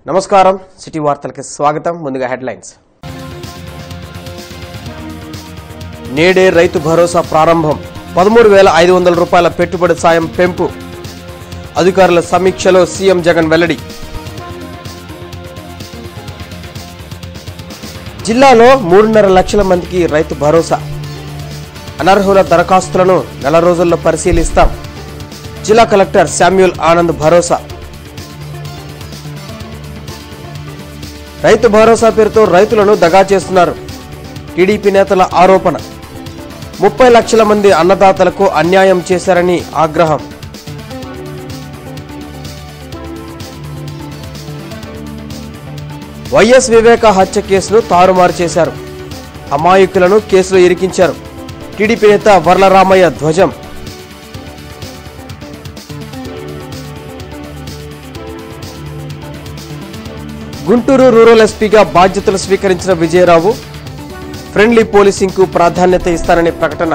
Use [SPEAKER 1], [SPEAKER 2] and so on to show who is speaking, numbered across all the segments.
[SPEAKER 1] నమస్కారం సిటీ వార్తలకి స్వాగతం ముందుగా హెడ్లైన్స్ నేడే రైతు భరోసా ప్రారంభం పదమూడు వేల ఐదు వందల రూపాయల పెట్టుబడి సాయం పెంపు అధికారుల సమీక్షలో సీఎం జగన్ వెల్లడి జిల్లాలో మూడున్నర లక్షల మందికి రైతు భరోసా అనర్హుల దరఖాస్తులను నెల రోజుల్లో పరిశీలిస్తాం జిల్లా కలెక్టర్ శామ్యూల్ ఆనంద్ భరోసా రైతు భరోసా పేరుతో రైతులను దగా చేస్తున్నారు టీడీపీ నేతల ఆరోపణ ముప్పై లక్షల మంది అన్నదాతలకు అన్యాయం చేశారని ఆగ్రహం వైఎస్ వివేక హత్య కేసును తారుమారు చేశారు అమాయకులను కేసులో ఇరికించారు టీడీపీ నేత వర్లరామయ్య ధ్వజం గుంటూరు రూరల్ ఎస్పీగా బాధ్యతలు స్వీకరించిన విజయరావు ఫ్రెండ్లీ పోలీసింగ్ కు ప్రాధాన్యత ఇస్తానని ప్రకటన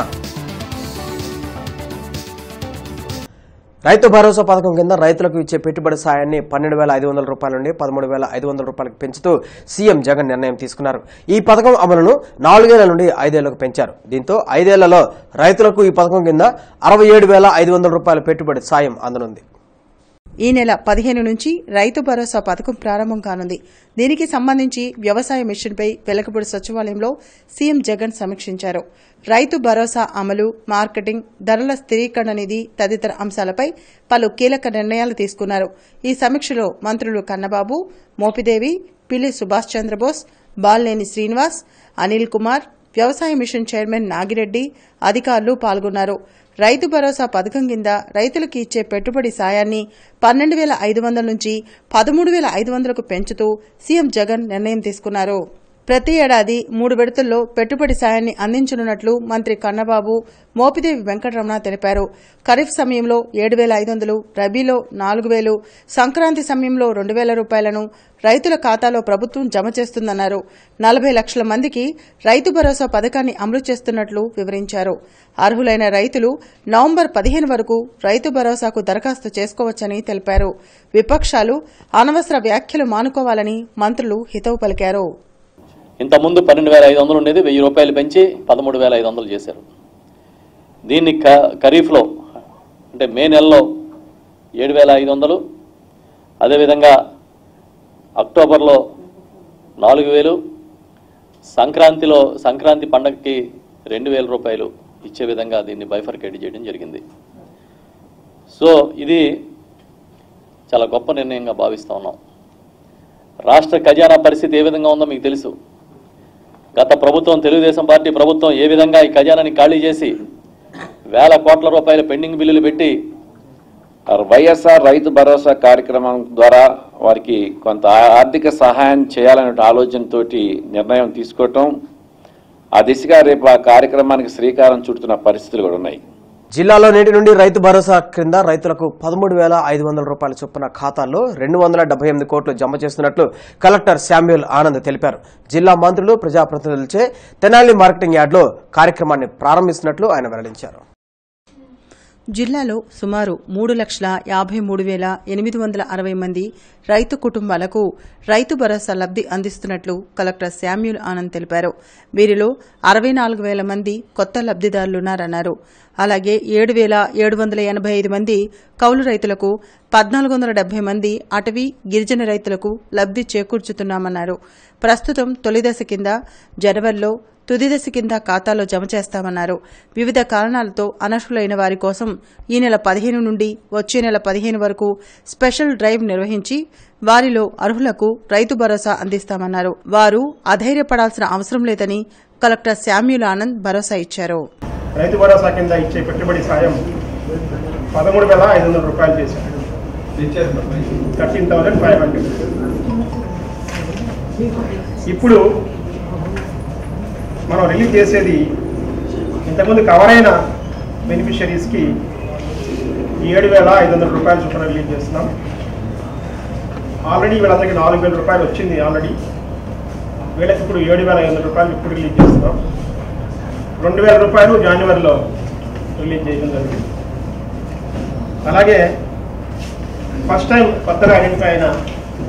[SPEAKER 1] రైతు భరోసా పథకం కింద రైతులకు ఇచ్చే పెట్టుబడి సాయాన్ని పన్నెండు వేల ఐదు వందల రూపాయల నుండి పదమూడు వేల ఐదు వందల రూపాయలకు పెంచుతూ సీఎం జగన్ నిర్ణయం తీసుకున్నారు ఈ పథకం అమలును నాలుగేళ్ల నుండి ఐదేళ్లకు పెంచారు దీంతో ఐదేళ్లలో రైతులకు ఈ పథకం కింద అరవై ఏడు వేల ఐదు వందల రూపాయల పెట్టుబడి సాయం అందనుంది
[SPEAKER 2] ఈ నెల పదిహేను నుంచి రైతు భరోసా పథకం ప్రారంభం కానుంది దీనికి సంబంధించి వ్యవసాయ మిషన్పై వెలకపూడి సచివాలయంలో సీఎం జగన్ సమీక్షించారు రైతు భరోసా అమలు మార్కెటింగ్ ధరల స్థిరీకరణ నిధి తదితర అంశాలపై పలు కీలక నిర్ణయాలు తీసుకున్నారు ఈ సమీక్షలో మంత్రులు కన్నబాబు మోపిదేవి పిల్లి సుభాష్ చంద్రబోస్ బాలినేని శ్రీనివాస్ అనిల్ కుమార్ వ్యవసాయ మిషన్ చైర్మన్ నాగిరెడ్డి అధికారులు పాల్గొన్నారు రైతు భరోసా పథకం కింద రైతులకు ఇచ్చే పెట్టుబడి సాయాన్ని పన్నెండు వేల ఐదు వందల నుంచి పదమూడు వేల ఐదు వందలకు పెంచుతూ సీఎం జగన్ నిర్ణయం తీసుకున్నారు ప్రతి ఏడాది మూడు విడతల్లో పెట్టుబడి సాయాన్ని అందించనున్నట్లు మంత్రి కన్నబాబు మోపిదేవి వెంకటరమణ తెలిపారు ఖరీఫ్ సమయంలో ఏడు వేల ఐదు వందలు రబీలో నాలుగు వేలు సంక్రాంతి సమయంలో రెండు వేల రూపాయలను రైతుల ఖాతాలో ప్రభుత్వం జమ చేస్తుందన్నారు నలభై లక్షల మందికి రైతు భరోసా పథకాన్ని అమలు చేస్తున్నట్లు వివరించారు అర్హులైన రైతులు నవంబర్ పదిహేను వరకు రైతు భరోసాకు దరఖాస్తు చేసుకోవచ్చని తెలిపారు విపక్షాలు అనవసర వ్యాఖ్యలు మానుకోవాలని మంత్రులు హితవు పలికారు
[SPEAKER 3] ఇంతకుముందు పన్నెండు వేల ఐదు వందలు ఉండేది వెయ్యి రూపాయలు పెంచి పదమూడు వేల ఐదు వందలు చేశారు దీన్ని క ఖరీఫ్లో అంటే మే నెలలో ఏడు వేల ఐదు వందలు అదేవిధంగా అక్టోబర్లో నాలుగు వేలు సంక్రాంతిలో సంక్రాంతి పండగకి రెండు వేల రూపాయలు ఇచ్చే విధంగా దీన్ని బైఫర్కేట్ చేయడం జరిగింది సో ఇది చాలా గొప్ప నిర్ణయంగా భావిస్తూ ఉన్నాం రాష్ట్ర ఖజానా పరిస్థితి ఏ విధంగా ఉందో మీకు తెలుసు గత ప్రభుత్వం తెలుగుదేశం పార్టీ ప్రభుత్వం ఏ విధంగా ఈ ఖజానాని ఖాళీ చేసి వేల కోట్ల రూపాయల పెండింగ్ బిల్లులు పెట్టి
[SPEAKER 4] వైఎస్ఆర్ రైతు భరోసా కార్యక్రమం ద్వారా వారికి కొంత ఆర్థిక సహాయం చేయాలనే ఆలోచనతోటి నిర్ణయం తీసుకోవటం ఆ దిశగా రేపు ఆ కార్యక్రమానికి శ్రీకారం చుడుతున్న పరిస్థితులు కూడా ఉన్నాయి
[SPEAKER 1] జిల్లాలో నేటి నుండి రైతు భరోసా క్రింద రైతులకు పదమూడు వేల ఐదు వందల రూపాయల చొప్పున ఖాతాల్లో రెండు వందల డెబ్బై ఎనిమిది కోట్లు జమ చేస్తున్నట్లు కలెక్టర్ శామ్యూల్ ఆనంద్ తెలిపారు జిల్లా మంత్రులు ప్రజాప్రతినిధులచే తెనాలి మార్కెటింగ్ యార్డ్లో కార్యక్రమాన్ని ప్రారంభిస్తున్నట్లు ఆయన వెల్లడించారు
[SPEAKER 2] జిల్లాలో సుమారు మూడు లక్షల యాభై మూడు వేల ఎనిమిది వందల అరవై మంది రైతు కుటుంబాలకు రైతు భరోసా లబ్ది అందిస్తున్నట్లు కలెక్టర్ శామ్యూల్ ఆనంద్ తెలిపారు వీరిలో అరవై నాలుగు వేల మంది కొత్త లబ్దిదారులున్నారన్నారు అలాగే ఏడు వేల ఏడు వందల ఎనభై ఐదు మంది కౌలు రైతులకు పద్నాలుగు వందల డెబ్బై మంది అటవీ గిరిజన రైతులకు లబ్ది చేకూర్చుతున్నామన్నారు ప్రస్తుతం తొలిదశ కింద జనవరిలో తుది దశ కింద ఖాతాలో జమ చేస్తామన్నారు వివిధ కారణాలతో అనర్హులైన వారి కోసం ఈ నెల పదిహేను నుండి వచ్చే నెల పదిహేను వరకు స్పెషల్ డ్రైవ్ నిర్వహించి వారిలో అర్హులకు రైతు భరోసా అందిస్తామన్నారు వారు అధైర్యపడాల్సిన అవసరం లేదని కలెక్టర్ శామ్యుల్ ఆనంద్ భరోసా ఇచ్చారు
[SPEAKER 5] రైతు భరోసా కింద ఇచ్చే పెట్టుబడి సాయం పదమూడు వేల ఐదు వందల రూపాయలు చేశారు థర్టీన్ థౌజండ్ ఫైవ్ హండ్రెడ్ ఇప్పుడు మనం రిలీజ్ చేసేది ఇంతకుముందు కవర్ అయిన బెనిఫిషరీస్కి ఏడు వేల ఐదు వందల రూపాయలు చొప్పున రిలీజ్ చేస్తున్నాం ఆల్రెడీ వీళ్ళందరికీ నాలుగు వేల రూపాయలు వచ్చింది ఆల్రెడీ వీళ్ళకి ఇప్పుడు ఏడు వేల ఐదు వందల రూపాయలు ఇప్పుడు రిలీజ్ చేస్తున్నాం రెండు వేల రూపాయలు జనవరిలో రిలీజ్ చేయడం జరిగింది అలాగే ఫస్ట్ టైం కొత్తగా ఐడెంటిఫై అయిన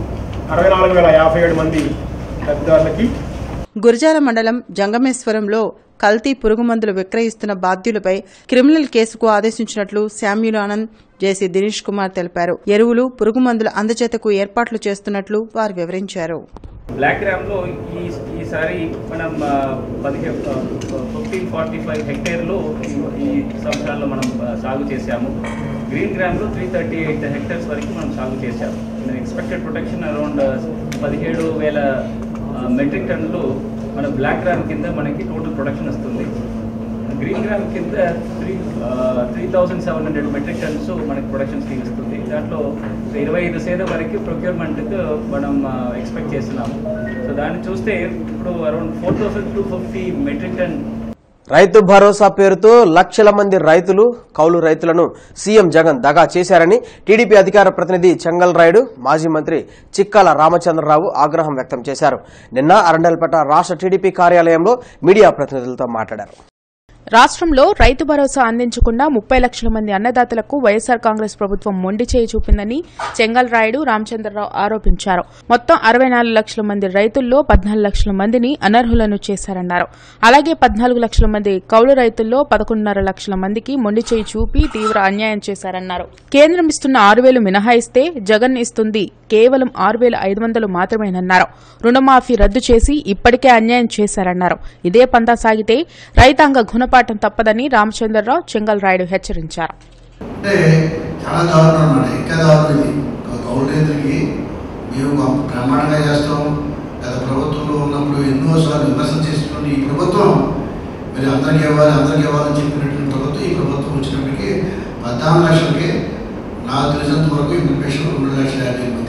[SPEAKER 5] అరవై నాలుగు వేల యాభై ఏడు మంది లబ్ధిదారులకి
[SPEAKER 2] గురజాల మండలం జంగమేశ్వరంలో కల్తీ పురుగుమందులు విక్రయిస్తున్న బాధ్యులపై క్రిమినల్ కేసుకు ఆదేశించినట్లు శామ్యుల్ ఆనంద్ జేసీ దినేష్ కుమార్ తెలిపారు ఎరువులు పురుగుమందుల అందజేతకు ఏర్పాట్లు చేస్తున్నట్లు వారు వివరించారు
[SPEAKER 6] బ్లాక్ గ్రామ్లో ఈ ఈసారి మనం ఆ, పదిహే ఫిఫ్టీన్ ఫార్టీ ఫైవ్ హెక్టేర్లో ఈ- ఈ సంవత్సరాల్లో మనం ఆ, సాగు చేశాము గ్రీన్ గ్రామ్లో త్రీ థర్టీ ఎయిట్ హెక్టర్స్ వరకు మనం సాగు చేశాము ఎక్స్పెక్టెడ్ ప్రొటెక్షన్ అరౌండ్ పదిహేడు వేల మెట్రిక్ టన్నులు మన బ్లాక్ గ్రామ్ కింద మనకి టోటల్ ప్రొడక్షన్ వస్తుంది గ్రీన్ గ్రామ్ కింద three three thousand seven hundred metric tons మనకి ప్రొడక్షన్ వస్తుంది దాంట్లో ఇరవై ఐదు శాతం వరకు ప్రొక్యూర్మెంట్కి మనం ఎక్స్పెక్ట్ చేస్తున్నాము సో దాన్ని చూస్తే ఇప్పుడు around four thousand two fifty metric ton
[SPEAKER 1] రైతు భరోసా పేరుతో లక్షల మంది రైతులు కౌలు రైతులను సీఎం జగన్ దగా చేశారని టీడీపీ అధికార ప్రతినిధి చెంగల్ రాయుడు మాజీ మంత్రి చిక్కాల రామచంద్రరావు ఆగ్రహం వ్యక్తం చేశారు నిన్న అరండల్పేట రాష్ట్ర టీడీపీ కార్యాలయంలో మీడియా ప్రతినిధులతో మాట్లాడారు
[SPEAKER 7] రాష్ట్రంలో రైతు భరోసా అందించకుండా ముప్పై లక్షల మంది అన్నదాతలకు వైఎస్సార్ కాంగ్రెస్ ప్రభుత్వం మొండి చేయి చూపిందని చెంగల్ రాయుడు రామచంద్రరావు ఆరోపించారు మొత్తం అరవై నాలుగు లక్షల మంది రైతుల్లో పద్నాలుగు లక్షల మందిని అనర్హులను చేశారన్నారు అలాగే పద్నాలుగు లక్షల మంది కౌలు రైతుల్లో పదకొండున్నర లక్షల మందికి మొండి చేయి చూపి తీవ్ర అన్యాయం చేశారన్నారు కేంద్రం ఇస్తున్న ఆరు వేలు మినహాయిస్తే జగన్ ఇస్తుంది కేవలం ఆరు వేల ఐదు వందలు మాత్రమేనన్నారు రుణమాఫీ రద్దు చేసి ఇప్పటికే అన్యాయం చేశారన్నారు ఇదే పందా సాగితే రైతాంగ గుణపాఠం తప్పదని రామచంద్రరావు చెంగల్ రాయుడు హెచ్చరించారు
[SPEAKER 8] అంటే చాలా దారుణం అన్నమాట ఇంకా దారుణం ఇది కౌలు రైతులకి మేము గొప్ప బ్రహ్మాండంగా చేస్తాం గత ప్రభుత్వంలో ఉన్నప్పుడు ఎన్నోసార్లు విమర్శలు చేసినటువంటి ఈ ప్రభుత్వం మరి అందరికి ఇవ్వాలి అందరికి ఇవ్వాలని చెప్పినటువంటి ప్రభుత్వం ఈ ప్రభుత్వం వచ్చినప్పటికీ పద్నాలుగు లక్షలకి నాకు తెలిసినంత వరకు ఇంప్లిమెంటేషన్ రెండు లక్షల యాభై మంది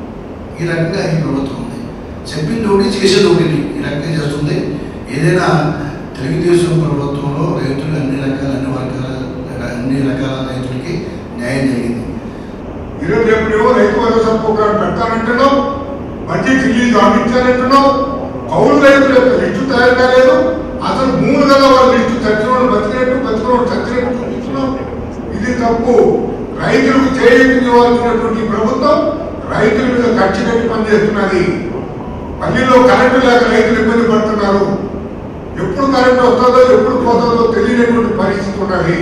[SPEAKER 8] ఈ రకంగా ఈ ప్రభుత్వం ఉంది చెప్పింది ఒకటి చేసేది ఒకటి ఈ రకంగా చేస్తుంది ఏదైనా తెలుగుదేశం ప్రభుత్వంలో రైతులు అన్ని రకాల అన్ని వర్గాల అన్ని రకాల రైతులకి న్యాయం జరిగింది
[SPEAKER 9] ఈరోజు ఎప్పుడేవో రైతు భరోసా ప్రోగ్రాం పెడతానంటున్నావు బడ్జెట్ రిలీజ్ ఆపించాలంటున్నావు కౌలు రైతుల యొక్క లిస్టు తయారు కాలేదు అసలు మూడు గల వాళ్ళ లిస్టు చచ్చినోడు బతికినట్టు బతికినోడు చచ్చినట్టు చూపిస్తున్నావు ఇది తప్పు రైతులకు చేయించవలసినటువంటి ప్రభుత్వం రైతుల మీద ఖర్చు కట్టి పనిచేస్తున్నది పల్లెల్లో కరెంటు లేక రైతులు ఇబ్బంది పడుతున్నారు ఎప్పుడు కరెంటు వస్తుందో ఎప్పుడు పోతుందో తెలియనటువంటి పరిస్థితి ఉన్నది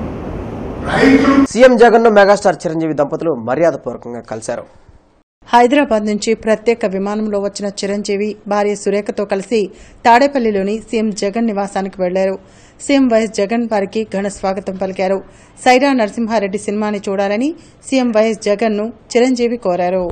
[SPEAKER 9] రైతులు
[SPEAKER 1] సీఎం జగన్ ను మెగాస్టార్ చిరంజీవి దంపతులు మర్యాదపూర్వకంగా కలిశారు
[SPEAKER 2] హైదరాబాద్ నుంచి ప్రత్యేక విమానంలో వచ్చిన చిరంజీవి భార్య సురేఖతో కలిసి తాడేపల్లిలోని సీఎం జగన్ నివాసానికి వెళ్లారు సీఎం వైఎస్ జగన్ వారికి ఘన స్వాగతం పలికారు సైరా నరసింహారెడ్డి సినిమాని చూడాలని సీఎం వైఎస్ జగన్ ను చిరంజీవి కోరారు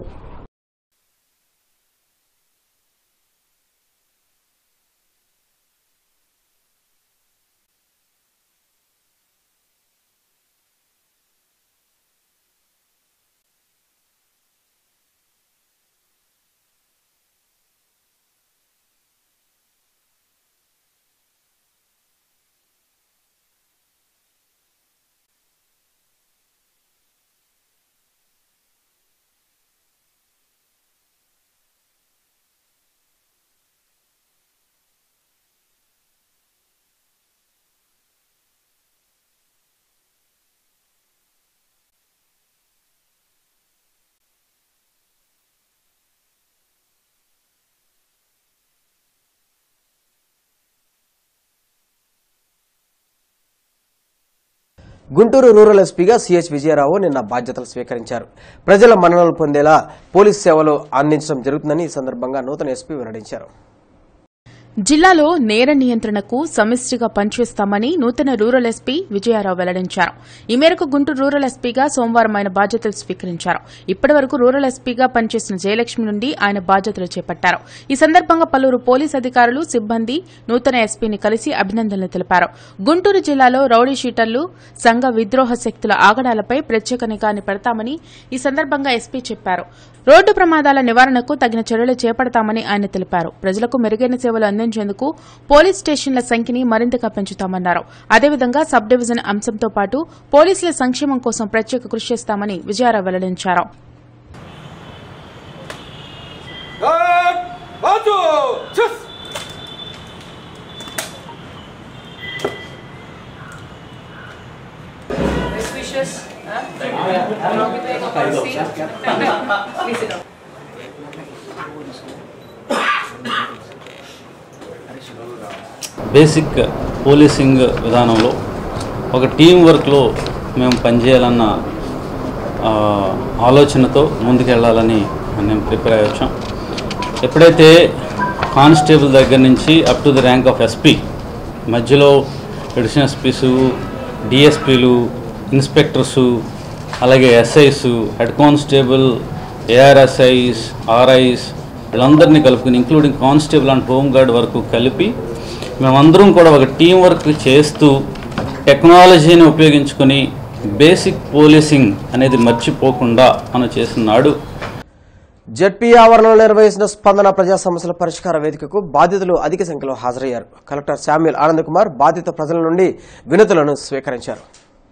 [SPEAKER 1] గుంటూరు రూరల్ ఎస్పీగా సిహెచ్ విజయరావు నిన్న బాధ్యతలు స్వీకరించారు ప్రజల మన్ననలు పొందేలా పోలీస్ సేవలు అందించడం జరుగుతుందని ఈ సందర్భంగా నూతన ఎస్పీ వెల్లడించారు
[SPEAKER 7] జిల్లాలో నేర నియంత్రణకు సమిష్టిగా పనిచేస్తామని నూతన రూరల్ ఎస్పీ విజయారావు వెల్లడించారు ఈ మేరకు గుంటూరు రూరల్ ఎస్పీగా సోమవారం ఆయన బాధ్యతలు స్వీకరించారు ఇప్పటి వరకు రూరల్ ఎస్పీగా పనిచేసిన జయలక్ష్మి నుండి ఆయన బాధ్యతలు చేపట్టారు ఈ సందర్భంగా పలువురు పోలీస్ అధికారులు సిబ్బంది నూతన ఎస్పీని కలిసి అభినందనలు తెలిపారు గుంటూరు జిల్లాలో రౌడీ షీటర్లు సంఘ విద్రోహ శక్తుల ఆగడాలపై ప్రత్యేక నిఘాని పెడతామని ఈ సందర్భంగా ఎస్పీ చెప్పారు రోడ్డు ప్రమాదాల నివారణకు తగిన చర్యలు చేపడతామని ఆయన తెలిపారు ప్రజలకు మెరుగైన సేవలు అందించేందుకు పోలీస్ స్టేషన్ల సంఖ్యని మరింతగా పెంచుతామన్నారు అదేవిధంగా సబ్ డివిజన్ అంశంతో పాటు పోలీసుల సంక్షేమం కోసం ప్రత్యేక కృషి చేస్తామని విజయారావు వెల్లడించారు
[SPEAKER 10] బేసిక్ పోలీసింగ్ విధానంలో ఒక టీం వర్క్లో మేము పనిచేయాలన్న ఆ, ఆలోచనతో ముందుకెళ్ళాలని మేము ప్రిపేర్ అయ్యి వచ్చాం ఎప్పుడైతే కానిస్టేబుల్ దగ్గర నుంచి up to the rank of SP మధ్యలో ఎడిషనల్ ఎస్పీసు డిఎస్పీలు ఇన్స్పెక్టర్సు అలాగే SIs head constable ARSIs RIs వీళ్ళందరినీ కలుపుకుని including constable and home guard వరకు కలిపి మేమందరం కూడా ఒక టీం వర్క్ చేస్తూ టెక్నాలజీని ఉపయోగించుకొని బేసిక్ పోలీసింగ్ అనేది మర్చిపోకుండా మనం చేసిన నాడు
[SPEAKER 1] జడ్పీ ఆవరణలో నిర్వహించిన స్పందన ప్రజా సమస్యల పరిష్కార వేదికకు బాధితులు అధిక సంఖ్యలో హాజరయ్యారు కలెక్టర్ శామ్యుల్ ఆనంద్ కుమార్ బాధిత ప్రజల నుండి వినతులను స్వీకరించారు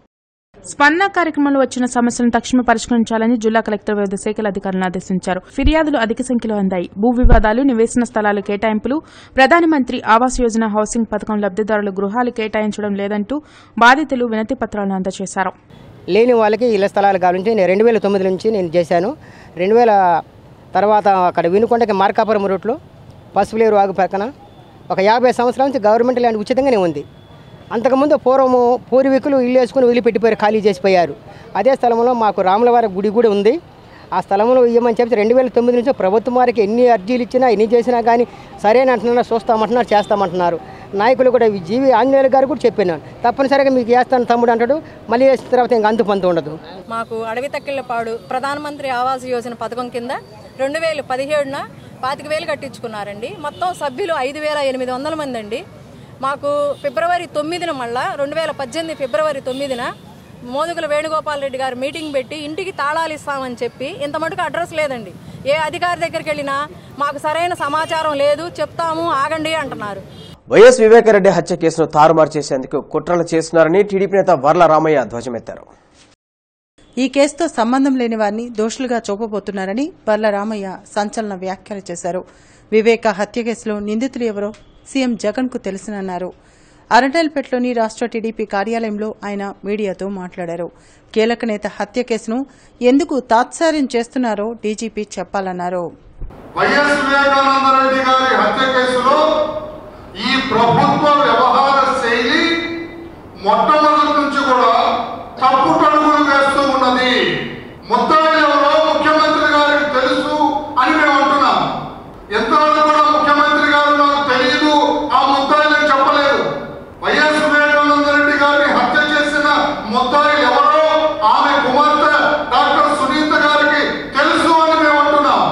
[SPEAKER 7] స్పందన కార్యక్రమంలో వచ్చిన సమస్యలను తక్షణమే పరిష్కరించాలని జిల్లా కలెక్టర్ వివిధ శాఖల అధికారులను ఆదేశించారు ఫిర్యాదులు అధిక సంఖ్యలో అందాయి భూ వివాదాలు నివేశన స్థలాలు కేటాయింపులు ప్రధానమంత్రి ఆవాస్ యోజన హౌసింగ్ పథకం లబ్దిదారులు గృహాలు కేటాయించడం లేదంటూ బాధితులు వినతి పత్రాలను అందజేశారు
[SPEAKER 11] లేని వాళ్ళకి ఇళ్ల స్థలాలు కావాలంటే నేను రెండు వేల తొమ్మిది నుంచి నేను చేశాను రెండు వేల తర్వాత అక్కడ వినుకొండకి మార్కాపురం రూట్లో పసుపులేరు వాగు పక్కన ఒక యాభై సంవత్సరాల నుంచి గవర్నమెంట్ ల్యాండ్ ఉచితంగానే ఉంది అంతకుముందు పూర్వము పూర్వీకులు ఇల్లు వేసుకుని వదిలిపెట్టిపోయారు ఖాళీ చేసిపోయారు అదే స్థలంలో మాకు రాములవారి గుడి కూడా ఉంది ఆ స్థలంలో ఇవ్వమని చెప్పి రెండు వేల తొమ్మిది నుంచి ప్రభుత్వం వారికి ఎన్ని అర్జీలు ఇచ్చినా ఎన్ని చేసినా కానీ సరేని అంటున్నారు చూస్తామంటున్నారు చేస్తామంటున్నారు నాయకులు కూడా ఈ జీవి ఆంజనేయులు గారు కూడా చెప్పినాను తప్పనిసరిగా మీకు వేస్తాను తమ్ముడు అంటాడు మళ్ళీ వేసిన తర్వాత ఇంకా అంతు పంతు ఉండదు
[SPEAKER 12] మాకు అడవి తక్కిళ్ళపాడు ప్రధానమంత్రి ఆవాస్ యోజన పథకం కింద రెండు వేలు పదిహేడున పాతిక వేలు కట్టించుకున్నారండి మొత్తం సభ్యులు ఐదు వేల ఎనిమిది వందల మంది అండి మాకు ఫిబ్రవరి తొమ్మిదిన మళ్ళా రెండు వేల పద్దెనిమిది ఫిబ్రవరి తొమ్మిదిన మోదుగుల వేణుగోపాల్ రెడ్డి గారు మీటింగ్ పెట్టి ఇంటికి తాళాలు ఇస్తామని చెప్పి ఇంత మటుకు అడ్రస్ లేదండి ఏ అధికారి దగ్గరికి వెళ్ళినా మాకు సరైన సమాచారం లేదు చెప్తాము ఆగండి అంటున్నారు
[SPEAKER 1] వైఎస్ వివేకారెడ్డి హత్య కేసును తారుమారు చేసేందుకు కుట్రలు చేస్తున్నారని టీడీపీ నేత వర్ల రామయ్య ధ్వజమెత్తారు
[SPEAKER 2] ఈ కేసుతో సంబంధం లేని వారిని దోషులుగా చూపబోతున్నారని పర్ల రామయ్య సంచలన వ్యాఖ్యలు చేశారు వివేక హత్య కేసులో నిందితులు ఎవరో సీఎం జగన్ కు తెలుసునన్నారు అరండల్పేటలోని రాష్ట్ర టీడీపీ కార్యాలయంలో ఆయన మీడియాతో మాట్లాడారు కీలక నేత హత్య కేసును ఎందుకు తాత్సార్యం చేస్తున్నారో డీజీపీ చెప్పాలన్నారు
[SPEAKER 9] వైఎస్ వివేకానందరెడ్డి గారి హత్య కేసులో ఈ ప్రభుత్వ వ్యవహార శైలి మొట్టమొదటి నుంచి కూడా తప్పుటడుగులు వేస్తూ ఉన్నది ముద్దాయి ఎవరో ముఖ్యమంత్రి గారికి తెలుసు అని మేము అంటున్నాం ఎంతవరకు కూడా ముఖ్యమంత్రి గారు నాకు తెలియదు ఆ ముద్దాయిని చెప్పలేదు వైఎస్ వివేకానందరెడ్డి గారిని హత్య చేసిన ముద్దాయి ఎవరో ఆమె కుమార్తె డాక్టర్ సునీత గారికి తెలుసు అని మేము అంటున్నాం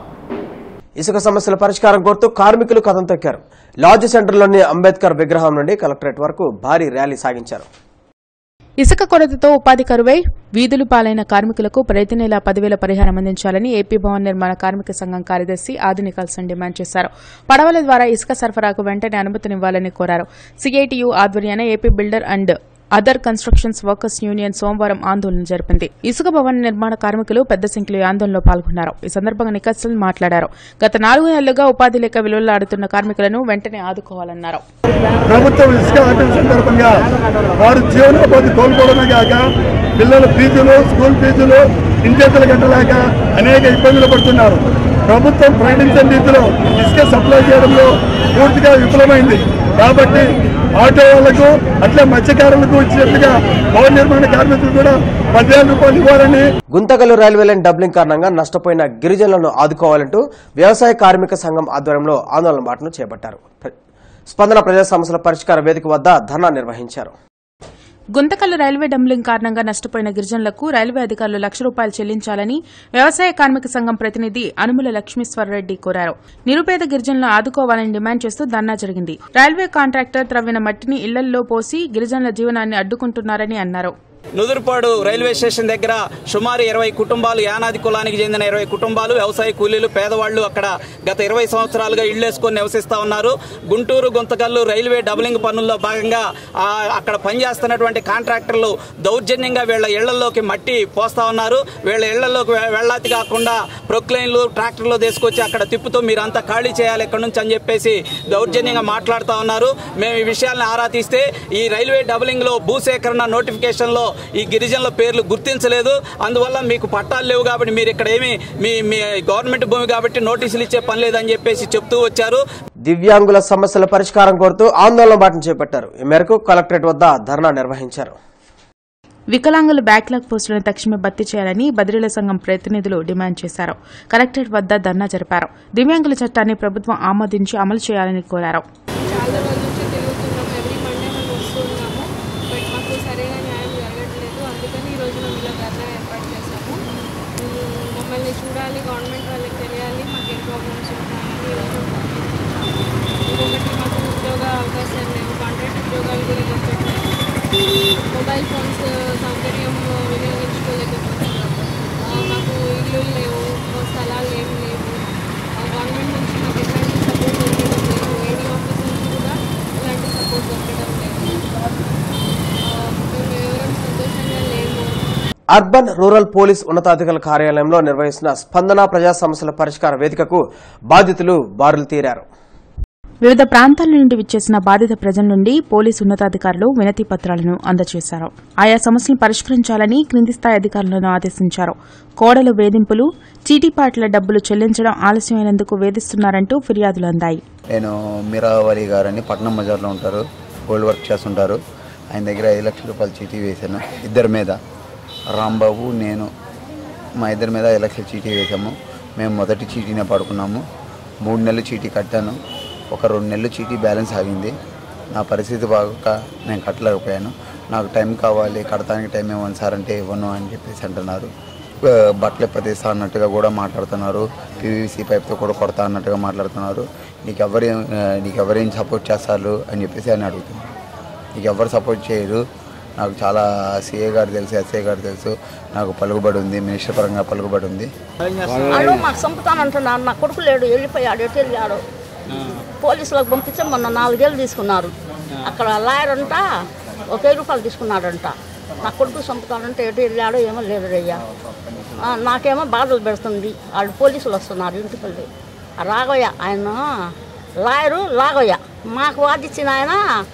[SPEAKER 1] ఇసుక సమస్యల పరిష్కారం కోరుతూ కార్మికులు కథం తొక్కారు లాడ్జ్ సెంటర్లోని అంబేద్కర్ విగ్రహం నుండి కలెక్టరేట్ వరకు భారీ ర్యాలీ సాగించారు
[SPEAKER 7] ఇసుక కొరతతో ఉపాధి కరువై వీధులు పాలైన కార్మికులకు ప్రతి నెల పదివేల పరిహారం అందించాలని ఏపీ భవన్ నిర్మాణ కార్మిక సంఘం కార్యదర్శి ఆధునికల్సన్ డిమాండ్ చేశారు పడవల ద్వారా ఇసుక సరఫరాకు వెంటనే అనుమతినివ్వాలని కోరారు సిఐటియు ఆధ్వర్యాన AP builder and other constructions workers union సోమవారం ఆందోళన జరిపింది ఇసుక భవన నిర్మాణ కార్మికులు పెద్ద సంఖ్యలో ఈ ఆందోళనలో పాల్గొన్నారు ఈ సందర్భంగా నికల్సన్ మాట్లాడారు గత నాలుగు నెలలుగా ఉపాధి లేక విలువలాడుతున్న కార్మికులను వెంటనే ఆదుకోవాలన్నారు
[SPEAKER 13] ప్రభుత్వం ఇసుక ఆపిన సందర్భంగా వారు జీవనోపాధి కోల్పోవడమే కాక పిల్లల ఫీజులు స్కూల్ ఫీజులు ఇంటెత్తులు కట్టలేక అనేక ఇబ్బందులు పడుతున్నారు ప్రభుత్వం ప్రకటించిన రీతిలో ఇసుక సప్లై చేయడంలో పూర్తిగా విఫలమైంది కాబట్టి ఆటో వాళ్లకు అట్లే మత్స్యకారులకు ఇచ్చినట్టుగా భవన నిర్మాణ కార్మికులు కూడా పదివేల రూపాయలు ఇవ్వాలని
[SPEAKER 1] గుంతకల్లు రైల్వే లైన్ డబ్లింగ్ కారణంగా నష్టపోయిన గిరిజనులను ఆదుకోవాలంటూ వ్యవసాయ కార్మిక సంఘం ఆధ్వర్యంలో ఆందోళన బాటను చేపట్టారు ప్ర- స్పందన ప్రజా సమస్యల పరిష్కార వేదిక వద్ద ధర్నా నిర్వహించారు
[SPEAKER 7] గుంతకల్లు రైల్వే డంబ్లింగ్ కారణంగా నష్టపోయిన గిరిజనులకు రైల్వే అధికారులు లక్ష రూపాయలు చెల్లించాలని వ్యవసాయ కార్మిక సంఘం ప్రతినిధి అనుముల లక్ష్మీశ్వరరెడ్డి కోరారు నిరుపేద గిరిజనులను ఆదుకోవాలని డిమాండ్ చేస్తూ ధర్నా జరిగింది రైల్వే కాంట్రాక్టర్ త్రవ్విన మట్టిని ఇళ్లల్లో పోసి గిరిజనుల జీవనాన్ని అడ్డుకుంటున్నారని అన్నారు
[SPEAKER 14] నుదురుపాడు రైల్వే స్టేషన్ దగ్గర సుమారు ఇరవై కుటుంబాలు యానాది కులానికి చెందిన ఇరవై కుటుంబాలు వ్యవసాయ కూలీలు పేదవాళ్లు అక్కడ గత ఇరవై సంవత్సరాలుగా ఇళ్లు వేసుకొని నివసిస్తా ఉన్నారు గుంటూరు గుంతకల్లు రైల్వే డబలింగ్ పనుల్లో భాగంగా ఆ, అక్కడ పనిచేస్తున్నటువంటి కాంట్రాక్టర్లు దౌర్జన్యంగా వీళ్ళ ఇళ్లలోకి మట్టి పోస్తా ఉన్నారు వీళ్ళ ఇళ్లలోకి వె- వెళ్ళాతి కాకుండా ప్రొక్లైన్లు ట్రాక్టర్లు తీసుకొచ్చి అక్కడ తిప్పుతూ మీరంతా ఖాళీ చేయాలి ఇక్కడ నుంచి అని చెప్పేసి దౌర్జన్యంగా మాట్లాడుతూ ఉన్నారు మేము ఈ విషయాలను ఆరా తీస్తే ఈ రైల్వే డబలింగ్ లో భూసేకరణ నోటిఫికేషన్ లో ఈ గిరిజనుల పేర్లు గుర్తించలేదు అందువల్ల మీకు పట్టాలు లేవు కాబట్టి మీరు ఇక్కడ ఏమి మీ మీ గవర్నమెంట్ భూమి కాబట్టి నోటీసులు ఇచ్చే పని లేదని చెప్పేసి చెప్తూ వచ్చారు
[SPEAKER 1] దివ్యాంగుల సమస్యల పరిష్కారం కోరుతూ ఆందోళన బాటను చేపట్టారు ఈ మేరకు కలెక్టరేట్ వద్ద ధర్నా నిర్వహించారు
[SPEAKER 7] వికలాంగుల బ్యాక్లాగ్ పోస్టులను తక్షణమే భర్తీ చేయాలని బదిలీల సంఘం ప్రతినిధులు డిమాండ్ చేశారు కలెక్టరేట్ వద్ద ధర్నా జరిపారు దివ్యాంగుల చట్టాన్ని ప్రభుత్వం ఆమోదించి అమలు చేయాలని కోరారు
[SPEAKER 15] చాలా రోజుల నుంచి తిరుగుతున్నాం ఎవ్రీ మండే మేము వస్తున్నాము బట్ మాకు సరైన న్యాయం జరగట్లేదు అందుకని ఈరోజు మేము ఇలా ధర్నా ఏర్పాటు చేశాము మ్మ్, మమ్మల్ని చూడాలి గవర్నమెంట్ వాళ్ళకి తెలియాలి మాకు ఏం ప్రాబ్లమ్స్ ఉన్నాయని ఈరోజు ఇంకొకటి మాకు ఉద్యోగ అవకాశాలు లేవు కాంట్రాక్ట్ ఉద్యోగాలు కూడా దొరకట్లేదు మొబైల్ ఫోన్స్ సౌకర్యం వినియోగించుకోలేకపోతున్నాం ఆ, మాకు ఇల్లు లేవు స్థలాలు ఏమి లేవు గవర్నమెంట్ నుంచి మాకు ఎట్లాంటి సపోర్ట్ దొరకడం లేదు ఏడీ ఆఫీస్ నుంచి కూడా ఎలాంటి సపోర్ట్ దొరకడం లేదు ఆ, మేము ఎవరం సంతోషంగా లేము
[SPEAKER 1] అర్బన్ రూరల్ పోలీస్ ఉన్నతాధికారుల కార్యాలయంలో నిర్వహిస్తున్న స్పందన ప్రజా సమస్యల పరిష్కార వేదికకు బాధితులు బారులు తీరారు
[SPEAKER 7] వివిధ ప్రాంతాల నుండి విచ్చేసిన బాధిత ప్రజల నుండి పోలీసు ఉన్నతాధికారులు వినతి పత్రాలను అందజేశారు ఆయా సమస్యలను పరిష్కరించాలని క్రింది స్థాయి అధికారులను ఆదేశించారు కోడలు వేధింపులు చీటీపాట్ల డబ్బులు చెల్లించడం ఆలస్యమైనందుకు వేధిస్తున్నారంటూ ఫిర్యాదులు అందాయి
[SPEAKER 16] నేను మీరావళి గారని పట్నం బజార్లో ఉంటారు గోల్డ్ వర్క్ చేస్తుంటారు ఆయన దగ్గర ఐదు లక్షల రూపాయలు చీటీ వేశాను ఇద్దరి మీద రాంబాబు నేను మా ఇద్దరి మీద ఐదు లక్షల చీటీ వేశాము మేము మొదటి చీటీనే పడుకున్నాము మూడు నెలలు చీటీ కట్టాను ఒక రెండు నెలలు చీటీ బ్యాలెన్స్ ఆగింది నా పరిస్థితి బాగోక నేను కట్టలేకపోయాను నాకు టైం కావాలి కడతానికి టైం ఇవ్వండి సార్ అంటే ఇవ్వను అని చెప్పేసి అంటున్నారు ఆ, బట్టలు ఎప్పతీస్తా అన్నట్టుగా కూడా మాట్లాడుతున్నారు పీవీసీ పైప్తో కూడా కొడతా అన్నట్టుగా మాట్లాడుతున్నారు నీకు ఎవరేం ఆ, నీకు ఎవరేం సపోర్ట్ చేస్తారు అని చెప్పేసి ఆయన అడుగుతున్నారు నీకు ఎవరు సపోర్ట్ చేయరు నాకు చాలా సీఏ గారు తెలుసు ఎస్ఐ గారు తెలుసు నాకు పలుకుబడి ఉంది మినిస్టర్ పరంగా పలుకుబడి ఉంది
[SPEAKER 17] వాళ్ళు మాకు చంపుతానంటున్నారు నా కొడుకు లేడు వెళ్ళిపోయాడు ఎటు వెళ్ళాడు పోలీసులకు పంపిస్తే మొన్న నాలుగేళ్ళు తీసుకున్నారు అక్కడ లాయర్ అంట ఒక వెయ్యి రూపాయలు తీసుకున్నాడంట నా కొడుకు చంపుతానంటే ఎటు వెళ్ళాడో ఏమో లేదు రయ్యా ఆ, నాకేమో బాధలు పెడుతుంది వాళ్ళు పోలీసులు వస్తున్నారు ఇంటికి వెళ్ళి ఆ రాఘవయ్య ఆయన లాయరు లాగయ్య మాకు వాదించిన ఆయన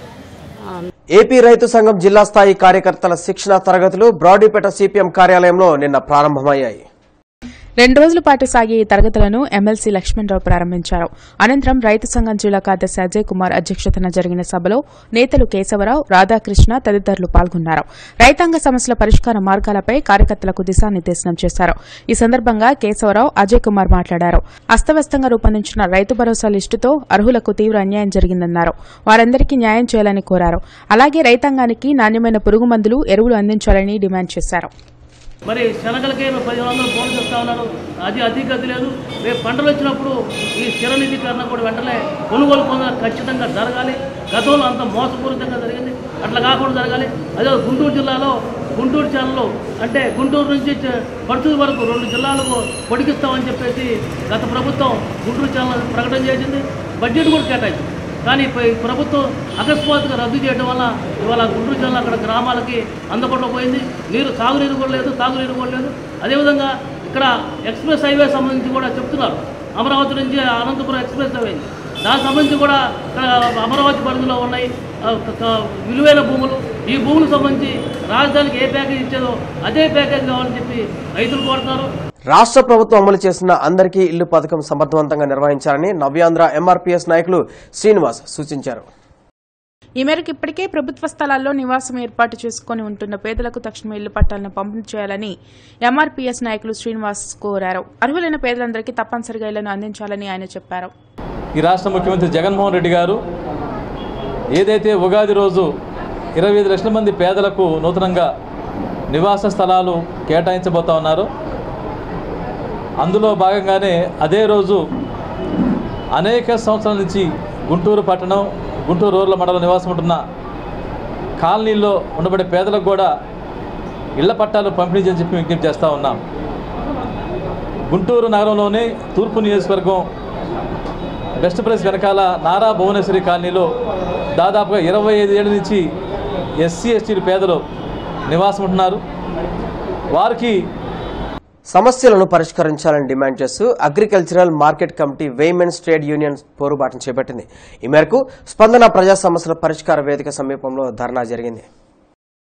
[SPEAKER 17] ఆ,
[SPEAKER 1] ఏపీ రైతు సంఘం జిల్లా స్థాయి కార్యకర్తల శిక్షణ తరగతులు బ్రాడీపేట సిపిఎం కార్యాలయంలో నిన్న ప్రారంభమయ్యాయి
[SPEAKER 7] రెండు రోజుల పాటు సాగే ఈ తరగతులను ఎమ్మెల్సీ లక్ష్మణరావు ప్రారంభించారు అనంతరం రైతు సంఘం జిల్లా కార్యదర్శి అజయ్ కుమార్ అధ్యక్షతన జరిగిన సభలో నేతలు కేశవరావు రాధాకృష్ణ తదితరులు పాల్గొన్నారు రైతాంగ సమస్యల పరిష్కార మార్గాలపై కార్యకర్తలకు దిశానిర్దేశనం చేశారు ఈ సందర్భంగా కేశవరావు అజయ్ కుమార్ మాట్లాడారు అస్తవ్యస్తంగా రూపొందించిన రైతు భరోసా లిస్టుతో అర్హులకు తీవ్ర అన్యాయం జరిగిందన్నారు వారందరికీ న్యాయం చేయాలని కోరారు అలాగే రైతాంగానికి నాణ్యమైన పురుగు మందులు ఎరువులు అందించాలని డిమాండ్ చేశారు
[SPEAKER 18] మరి శనగలకే పదిహేను వందలు బోనస్ ఇస్తా ఉన్నారు అది అతి గతి లేదు రేపు పంటలు వచ్చినప్పుడు ఈ స్థిర నిధీకరణ కూడా వెంటనే కొనుగోలు పొందడం ఖచ్చితంగా జరగాలి గతంలో అంత మోసపూరితంగా జరిగింది అట్లా కాకుండా జరగాలి అదే గుంటూరు జిల్లాలో గుంటూరు ఛానల్లో అంటే గుంటూరు నుంచి చ- పరుచూరు వరకు రెండు జిల్లాలకు పొడిగిస్తామని చెప్పేసి గత ప్రభుత్వం గుంటూరు ఛానల్ ప్రకటన చేసింది బడ్జెట్ కూడా కేటాయించింది కానీ ఇప్పుడు ఈ ప్రభుత్వం అకస్మాత్తుగా రద్దు చేయడం వల్ల ఇవాళ గుంటూరు జిల్లా అక్కడ గ్రామాలకి అందకుండా పోయింది నీరు సాగునీరు కూడా లేదు తాగునీరు కూడా లేదు అదేవిధంగా ఇక్కడ ఎక్స్ప్రెస్ హైవే సంబంధించి కూడా చెప్తున్నారు అమరావతి నుంచి అనంతపురం ఎక్స్ప్రెస్ హైవే దానికి సంబంధించి కూడా ఇక్కడ అమరావతి పరిధిలో ఉన్నాయి ఆ, క- క- విలువైన భూములు ఈ భూములకు సంబంధించి రాజధానికి ఏ ప్యాకేజ్ ఇచ్చేదో అదే ప్యాకేజ్ కావాలని చెప్పి రైతులు కోరుతున్నారు
[SPEAKER 1] రాష్ట్ర ప్రభుత్వం అమలు చేసిన అందరికీ ఇల్లు పథకం సమర్థవంతంగా నిర్వహించాలని నవ్యాంధ్ర ఎంఆర్పీఎస్ నాయకులు శ్రీనివాస్ సూచించారు
[SPEAKER 7] ఈ మేరకు ఇప్పటికే ప్రభుత్వ స్థలాల్లో నివాసం ఏర్పాటు చేసుకుని ఉంటున్న పేదలకు తక్షణమే ఇల్లు పట్టాలను పంపిణీ చేయాలని ఎంఆర్పీఎస్ నాయకులు శ్రీనివాస్ కోరారు అర్హులైన పేదలందరికీ తప్పనిసరిగా ఇళ్లను అందించాలని ఆయన చెప్పారు
[SPEAKER 19] ఈ రాష్ట్ర ముఖ్యమంత్రి జగన్మోహన్ రెడ్డి గారు ఏదైతే ఉగాది రోజు ఇరవై ఐదు లక్షల మంది పేదలకు నూతనంగా నివాస స్థలాలు కేటాయించబోతా ఉన్నారు అందులో భాగంగానే అదే రోజు అనేక సంవత్సరాల నుంచి గుంటూరు పట్టణం గుంటూరు రూరల్ మండలం నివాసం ఉంటున్న కాలనీల్లో ఉండబడే పేదలకు కూడా ఇళ్ల పట్టాలు పంపిణీ చేయని చెప్పి విజ్ఞప్తి చేస్తూ ఉన్నాం గుంటూరు నగరంలోని తూర్పు నియోజకవర్గం బెస్ట్ ప్రైస్ వెనకాల నారా భువనేశ్వరి కాలనీలో దాదాపుగా ఇరవై ఐదు ఏళ్ళ నుంచి ఎస్సీ ఎస్టీలు పేదలు నివాసం ఉంటున్నారు వారికి
[SPEAKER 1] సమస్యలను పరిష్కరించాలని డిమాండ్ చేస్తూ agricultural market committee weighmen's trade union పోరుబాటును చేపట్టింది ఈ మేరకు స్పందన ప్రజా సమస్యల పరిష్కార వేదిక సమీపంలో ధర్నా జరిగింది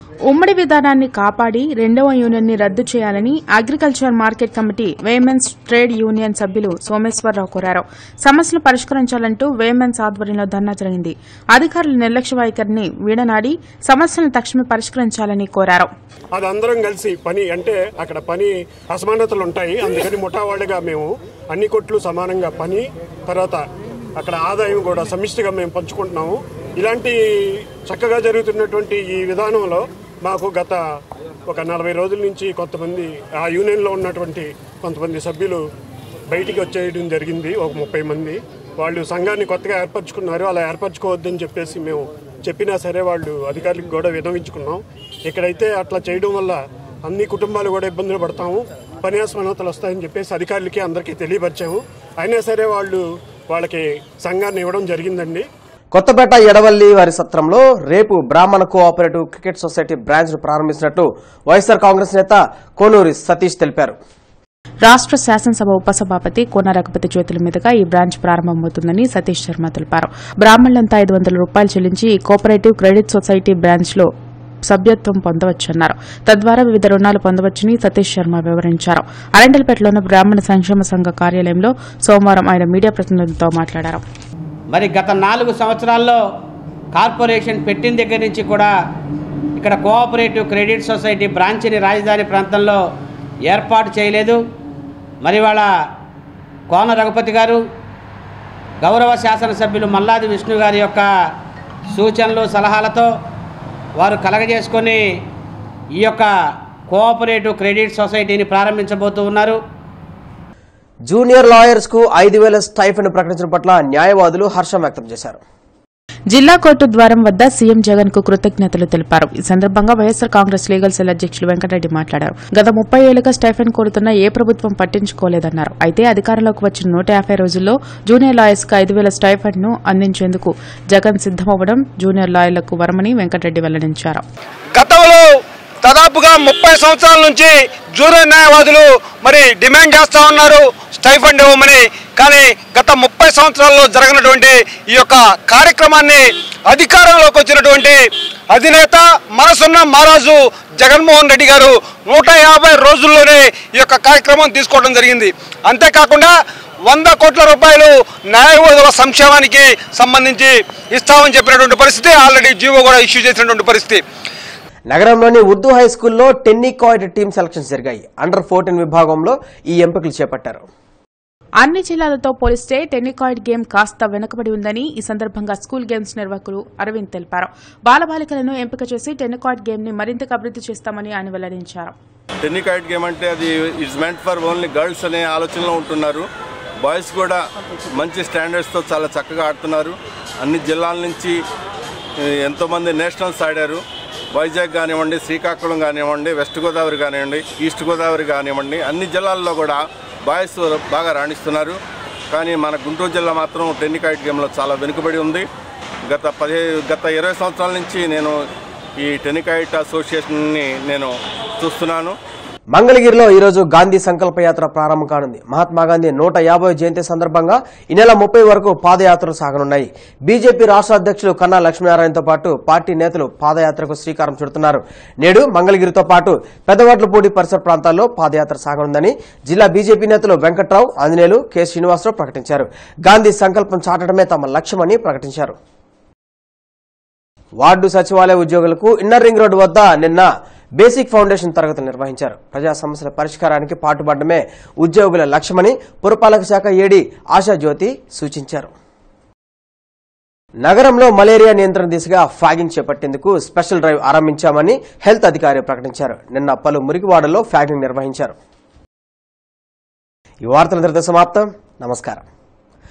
[SPEAKER 7] ఉమ్మడి విధానాన్ని కాపాడి రెండవ యూనియన్ ని రద్దు చేయాలని agriculture market committee weighmen's trade union సభ్యులు సోమేశ్వరరావు కోరారు సమస్యలు పరిష్కరించాలంటూ వేమెన్స్ ఆధ్వర్యంలో ధర్నా జరిగింది అధికారుల నిర్లక్ష్య వైఖరిని వీడనాడి సమస్యలను తక్షణమే పరిష్కరించాలని కోరారు
[SPEAKER 20] అది అందరం కలిసి పని అంటే అక్కడ pani అసమానతలు ఉంటాయి అందుకని ముఠా వాళ్ళగా మేము అన్ని కొట్లు సమానంగా పని తర్వాత అక్కడ ఆదాయం కూడా సమిష్టిగా మేము పంచుకుంటున్నాము ఇలాంటి చక్కగా జరుగుతున్నటువంటి ఈ విధానంలో మాకు గత ఒక నలభై రోజుల నుంచి కొంతమంది ఆ యూనియన్లో ఉన్నటువంటి కొంతమంది సభ్యులు బయటికి వచ్చేయడం జరిగింది ఒక ముప్పై మంది వాళ్ళు సంఘాన్ని కొత్తగా ఏర్పరచుకున్నారు అలా ఏర్పరచుకోవద్దని చెప్పేసి మేము చెప్పినా సరే వాళ్ళు అధికారులకు కూడా వినవించుకున్నాం ఇక్కడైతే అట్లా చేయడం వల్ల అన్ని కుటుంబాలు కూడా ఇబ్బందులు పడతాము పని అసమానతలు వస్తాయని చెప్పేసి అధికారులకి అందరికీ తెలియపరిచాము అయినా సరే వాళ్ళు వాళ్ళకి సంఘాన్ని ఇవ్వడం జరిగిందండి
[SPEAKER 1] కొత్తపేట ఎడవల్లి వారి సత్రంలో రేపు బ్రాహ్మణ కోఆపరేటివ్ క్రికెట్ సొసైటీ బ్రాంచ్ ను ప్రారంభించినట్టు వైఎస్సార్ కాంగ్రెస్ నేత కోనూరి సతీష్ తెలిపారు
[SPEAKER 7] రాష్ట్ర శాసనసభ ఉపసభాపతి కోన రఘుపతి జ్యోతుల మీదుగా ఈ బ్రాంచ్ ప్రారంభమవుతుందని సతీష్ శర్మ తెలిపారు బ్రాహ్మణులంతా ఐదు వందల రూపాయలు చెల్లించి ఈ కోఆపరేటివ్ క్రెడిట్ సొసైటీ బ్రాంచ్ లో సభ్యత్వం పొందవచ్చన్నారు తద్వారా వివిధ రుణాలు పొందవచ్చని సతీష్ శర్మ వివరించారు అరండల్పేటలోని బ్రాహ్మణ సంక్షేమ సంఘ కార్యాలయంలో సోమవారం ఆయన మీడియా ప్రతినిధులతో మాట్లాడారు
[SPEAKER 21] మరి గత నాలుగు సంవత్సరాల్లో కార్పొరేషన్ పెట్టిన దగ్గర నుంచి కూడా ఇక్కడ కోఆపరేటివ్ క్రెడిట్ సొసైటీ బ్రాంచ్ని రాజధాని ప్రాంతంలో ఏర్పాటు చేయలేదు మరి వాళ్ళ కోన రఘుపతి గారు గౌరవ శాసనసభ్యులు మల్లాది విష్ణు గారి యొక్క సూచనలు సలహాలతో వారు కలగజేసుకొని ఈ యొక్క కోఆపరేటివ్ క్రెడిట్ సొసైటీని ప్రారంభించబోతూ ఉన్నారు
[SPEAKER 1] జూనియర్ లాయర్స్ కు ఐదు వేల స్టైఫెన్ ప్రకటించడం పట్ల న్యాయవాదులు హర్షం వ్యక్తం చేశారు
[SPEAKER 7] జిల్లా కోర్టు ద్వారం వద్ద సీఎం జగన్ కు కృతజ్ఞతలు తెలిపారు ఈ సందర్భంగా వైఎస్సార్ కాంగ్రెస్ లీగల్ సెల్ అధ్యక్షులు వెంకటరెడ్డి మాట్లాడారు గత ముప్పై ఏళ్లుగా స్టైఫెన్ కోరుతున్న ఏ ప్రభుత్వం పట్టించుకోలేదన్నారు అయితే అధికారంలోకి వచ్చిన నూట యాభై రోజుల్లో జూనియర్ లాయర్స్ కు ఐదు వేల స్టైఫెండ్ ను అందించేందుకు జగన్ సిద్దమవ్వడం జూనియర్ లాయర్లకు వరమని వెంకటరెడ్డి వెల్లడించారు
[SPEAKER 22] గతంలో దాదాపుగా ముప్పై సంవత్సరాల నుంచి జూనియర్ న్యాయవాదులు మరి డిమాండ్ చేస్తూ ఉన్నారు స్టైఫండ్ ఇవ్వమని కానీ గత ముప్పై సంవత్సరాల్లో జరగనటువంటి ఈ యొక్క కార్యక్రమాన్ని అధికారంలోకి వచ్చినటువంటి అధినేత మనసున్న మహారాజు జగన్మోహన్ రెడ్డి గారు నూట యాభై రోజుల్లోనే ఈ యొక్క కార్యక్రమం తీసుకోవడం జరిగింది అంతేకాకుండా వంద కోట్ల రూపాయలు న్యాయవాదుల సంక్షేమానికి సంబంధించి ఇస్తామని చెప్పినటువంటి పరిస్థితి ఆల్రెడీ జీవో కూడా ఇష్యూ చేసినటువంటి పరిస్థితి
[SPEAKER 1] నగరంలోని ఉర్దూ హై స్కూల్లో టెన్నికాయిడ్ టీమ్ సెలక్షన్స్ జరిగాయి అండర్ ఫోర్టీన్ విభాగంలో ఈ ఎంపికలు చేపట్టారు
[SPEAKER 7] అన్ని జిల్లాలతో పోలిస్తే టెన్నికాయిడ్ గేమ్ కాస్త వెనుకబడి ఉందని ఈ సందర్భంగా స్కూల్ గేమ్స్ నిర్వాహకులు అరవింద్ తెలిపారు బాలబాలికలను ఎంపిక చేసి టెన్నికాయిడ్ గేమ్ ని మరింతగా అభివృద్ధి చేస్తామని ఆయన వెల్లడించారు
[SPEAKER 23] టెన్నికాయిట్ గేమ్ అంటే అది it's meant for only girls అనే ఆలోచనలో ఉంటున్నారు బాయ్స్ కూడా మంచి స్టాండర్డ్స్తో చాలా చక్కగా ఆడుతున్నారు అన్ని జిల్లాల నుంచి ఏ, ఎంతోమంది నేషనల్స్ ఆడారు వైజాగ్ కానివ్వండి శ్రీకాకుళం కానివ్వండి వెస్ట్ గోదావరి కానివ్వండి ఈస్ట్ గోదావరి కానివ్వండి అన్ని జిల్లాల్లో కూడా బాయ్స్ బాగా రాణిస్తున్నారు కానీ మన గుంటూరు జిల్లా మాత్రం టెన్నికాయిట్ గేమ్లో చాలా వెనుకబడి ఉంది గత పదిహే గత ఇరవై సంవత్సరాల నుంచి నేను ఈ టెన్నికాయిట్ అసోసియేషన్ని నేను చూస్తున్నాను
[SPEAKER 1] మంగళగిరిలో ఈరోజు గాంధీ సంకల్ప యాత్ర ప్రారంభం కానుంది మహాత్మా గాంధీ నూట యాభై జయంతి సందర్భంగా ఈ నెల ముప్పై వరకు పాదయాత్రలు సాగనున్నాయి బీజేపీ రాష్ట్ర అధ్యక్షులు కన్నా లక్ష్మీనారాయణతో పాటు పార్టీ నేతలు పాదయాత్రకు శ్రీకారం చుడుతున్నారు నేడు మంగళగిరితో పాటు పెద్దవడ్లపూడి పరిసర ప్రాంతాల్లో పాదయాత్ర సాగనుందని జిల్లా బీజేపీ నేతలు వెంకట్రావు ఆంజనేయులు కె శ్రీనివాసరావు ప్రకటించారు గాంధీ సంకల్పం చాటడమే తమ లక్ష్యమని ప్రకటించారు వార్డు సచివాలయ ఉద్యోగులకు ఇన్నర్ రింగ్ రోడ్డు వద్ద నిన్న బేసిక్ ఫౌండేషన్ తరగతులు నిర్వహించారు ప్రజా సమస్యల పరిష్కారానికి పాటుపడమే ఉద్యోగుల లక్ష్యమని పురపాలక శాఖ ఏడీ ఆశాజ్యోతి సూచించారు నగరంలో మలేరియా నియంత్రణ దిశగా ఫ్యాగింగ్ చేపట్టేందుకు స్పెషల్ డ్రైవ్ ఆరంభించామని హెల్త్ అధికారి ప్రకటించారు నిన్న పలు మురికివాడల్లో ఫ్యాగింగ్ నిర్వహించారు ఈ వార్తల సమాప్తం నమస్కారం